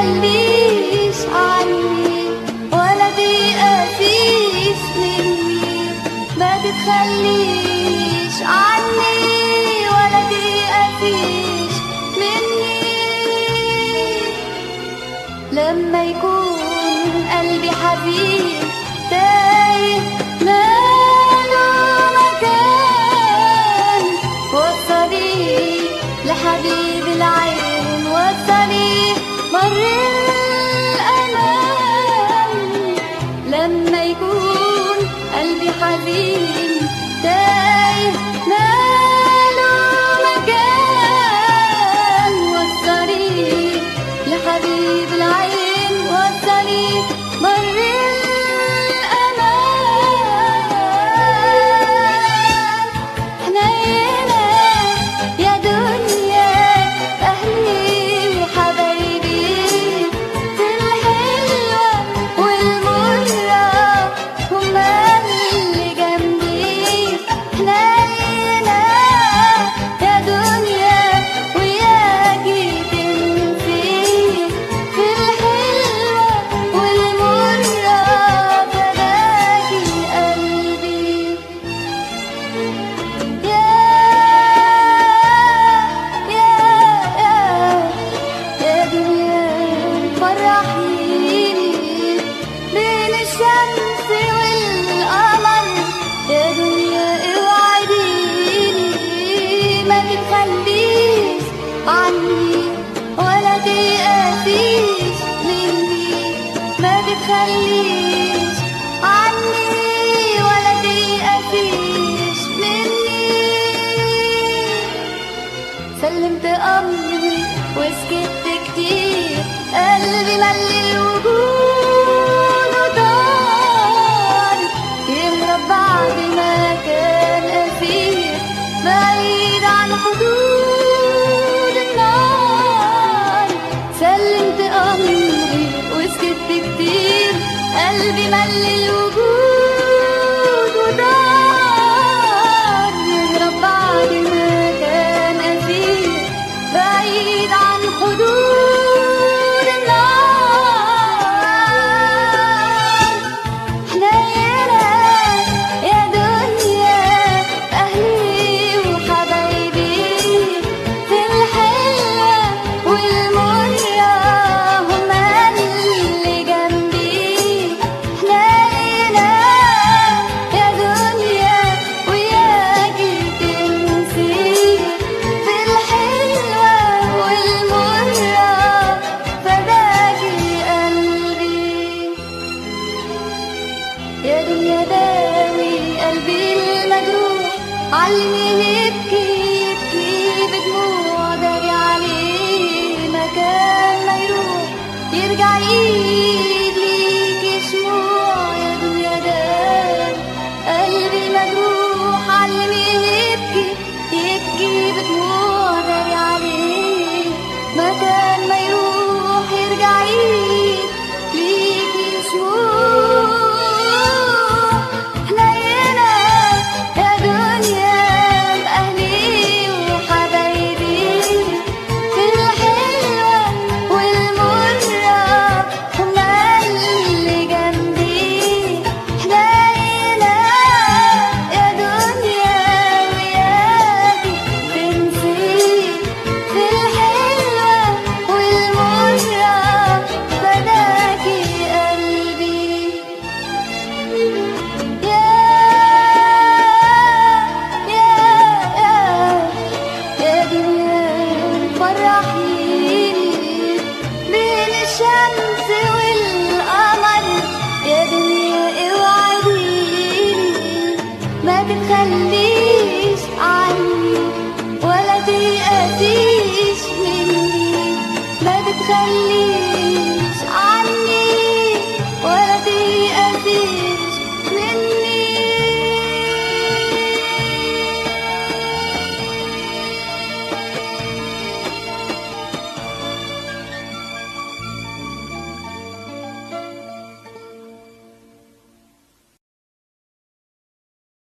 بتخليش عني ولا بيقاسيش مني ما بتخليش عني ولا بيقاسيش مني لما يكون قلبي حزين تايه ماله مكان وصلي لحبيب العين وصلي مر الأمان لما يكون قلبي حزين تايه ماله مكان وصلي لحبيب العين وصلي مر الأمان حنينة يا دنيا أهلي وحبايبي في الحلوة والمرة هما اللي جنبي حنينة يا دنيا وياكي تنسي في الحلوة والمرة فداكي قلبي يا يا يا يا دنيا فرحيني بين الشمس والقمر يا دنيا اوعديني ما تتخليش عني ولا تيأسيش مني ما تتخليش عني ولا تيأسيش مني سلمت أمري وسكت كتير قلبي ملي الوجود وطار يهرب بعد ما كان أسير بعيد عن حدود النار سلمت أمري وسكت كتير قلبي ملي الوجود ودار يهرب بعد ما كان أسير بعيد عن حدود النار حنينة يا دنيا أهلي وحبايبي في الحلوة والمرة هما اللي جنبي حنينة يا دنيا وياكي تنسي في الحلوة والمرة فداكي قلبي يا دنيا داوي قلبي المجروح علمي يبكي يبكي بدموع داري عليه مكان ما يروح يرجع ايد ليكي شموع يا دنيا داوي قلبي مجروح علمي يبكي يبكي بدموع داري عليه مكان ما يروح يرجع ايد ليكي شموع حنينة يا دنيا بأهلي وحبايبي في الحلوة والمرة هما اللي جنبي حنينة يا دنيا وياكي تنسي في الحلوة والمرة فداكي قلبي يا يا يا يا دنيا فرحيني بين الشمس والقمر يا دنيا اوعديني ما تتخليش عني ولا تيأسيش مني ما تتخليش